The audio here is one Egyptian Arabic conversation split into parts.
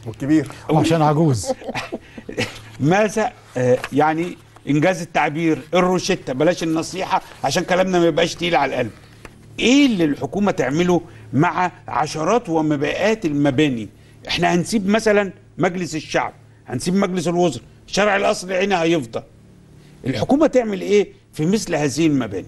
والكبير وعشان عجوز ماذا آه، يعني انجاز التعبير الروشته بلاش النصيحه عشان كلامنا ما يبقاش تقيل على القلب ايه اللي الحكومه تعمله مع عشرات ومئات المباني احنا هنسيب مثلا مجلس الشعب هنسيب مجلس الوزراء شرع الاصل عينها هيفضل الحكومه تعمل ايه في مثل هذه المباني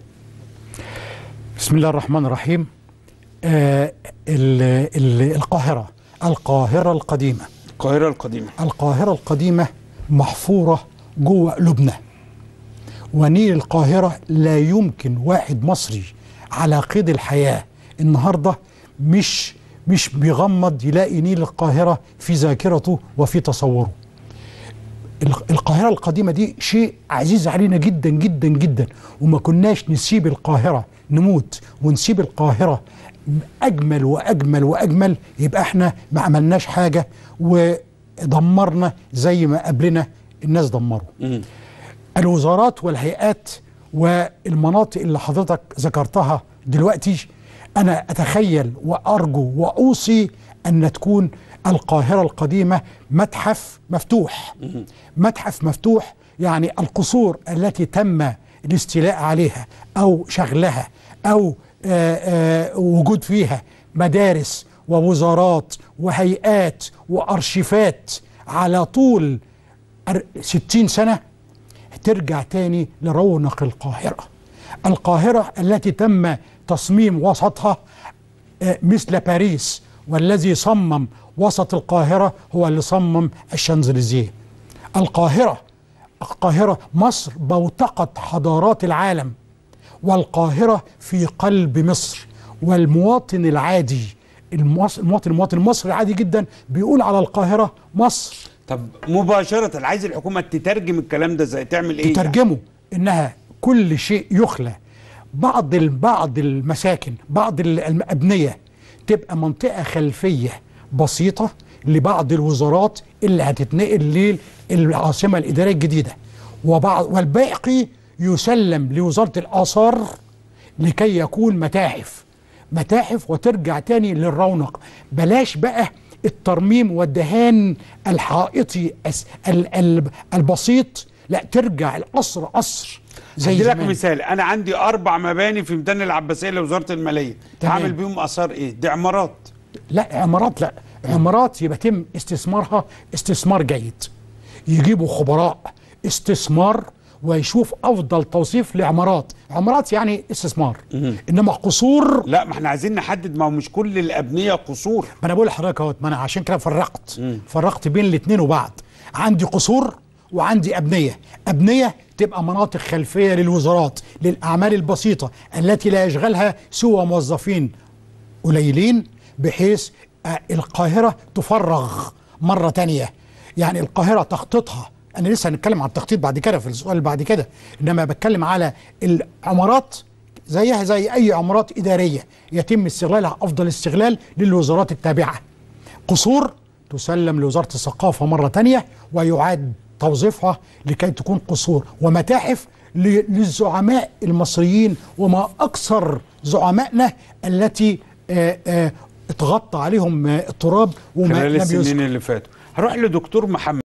بسم الله الرحمن الرحيم آه ال ال القاهرة القاهرة القديمة القاهره القديمه القاهرة القديمة محفورة جوه قلوبنا ونيل القاهرة لا يمكن واحد مصري على قيد الحياة النهاردة مش مش بيغمض يلاقي نيل القاهرة في ذاكرته وفي تصوره ال- القاهرة القديمة دي شيء عزيز علينا جدا جدا جدا وما كناش نسيب القاهرة نموت ونسيب القاهرة أجمل وأجمل وأجمل يبقى احنا ما عملناش حاجة ودمرنا زي ما قبلنا الناس دمروا الوزارات والهيئات والمناطق اللي حضرتك ذكرتها دلوقتي أنا أتخيل وأرجو وأوصي أن تكون القاهرة القديمة متحف مفتوح متحف مفتوح يعني القصور التي تم الاستيلاء عليها أو شغلها أو آه، آه، وجود فيها مدارس ووزارات وهيئات وأرشيفات على طول أر- ستين سنة ترجع تاني لرونق القاهرة القاهرة التي تم تصميم وسطها آه، مثل باريس والذي صمم وسط القاهرة هو اللي صمم الشانزليزيه القاهرة القاهرة مصر بوتقة حضارات العالم والقاهرة في قلب مصر والمواطن العادي المص- المواطن المواطن المصري العادي جدا بيقول على القاهرة مصر طب مباشره عايز الحكومه تترجم الكلام ده ازاي تعمل ايه تترجمه انها كل شيء يخلى بعض ال- بعض المساكن بعض ال- الابنيه تبقى منطقه خلفيه بسيطه لبعض الوزارات اللي هتتنقل للعاصمه الاداريه الجديده وبعض والباقي يسلم لوزاره الاثار لكي يكون متاحف متاحف وترجع تاني للرونق بلاش بقى الترميم والدهان الحائطي الس- ال- ال- البسيط لا ترجع القصر قصر زي زي لك زمان مثال انا عندي اربع مباني في ميدان العباسيه لوزاره الماليه تمام. هعمل بيهم اثار ايه دي عمارات لا عمارات لا عمارات يبقى يتم استثمارها استثمار جيد يجيبوا خبراء استثمار ويشوف افضل توصيف لعمارات عمارات يعني استثمار انما قصور لا ما احنا عايزين نحدد ما هو مش كل الابنيه قصور ما انا بقول لحضرتك اهوت ما انا عشان كده فرقت فرقت بين الاثنين وبعض عندي قصور وعندي ابنيه ابنيه تبقى مناطق خلفيه للوزارات للاعمال البسيطه التي لا يشغلها سوى موظفين قليلين بحيث آه، القاهره تفرغ مره تانية يعني القاهره تخطيطها انا لسه هنتكلم عن التخطيط بعد كده في السؤال اللي بعد كده انما بتكلم على العمارات زيها زي اي عمارات اداريه يتم استغلالها افضل استغلال للوزارات التابعه قصور تسلم لوزاره الثقافه مره تانية ويعاد توظيفها لكي تكون قصور ومتاحف ل- للزعماء المصريين وما اكثر زعمائنا التي آه، آه، اتغطى عليهم آه، التراب وما خلال لم يذكر السنين اللي فاتوا هروح لدكتور محمد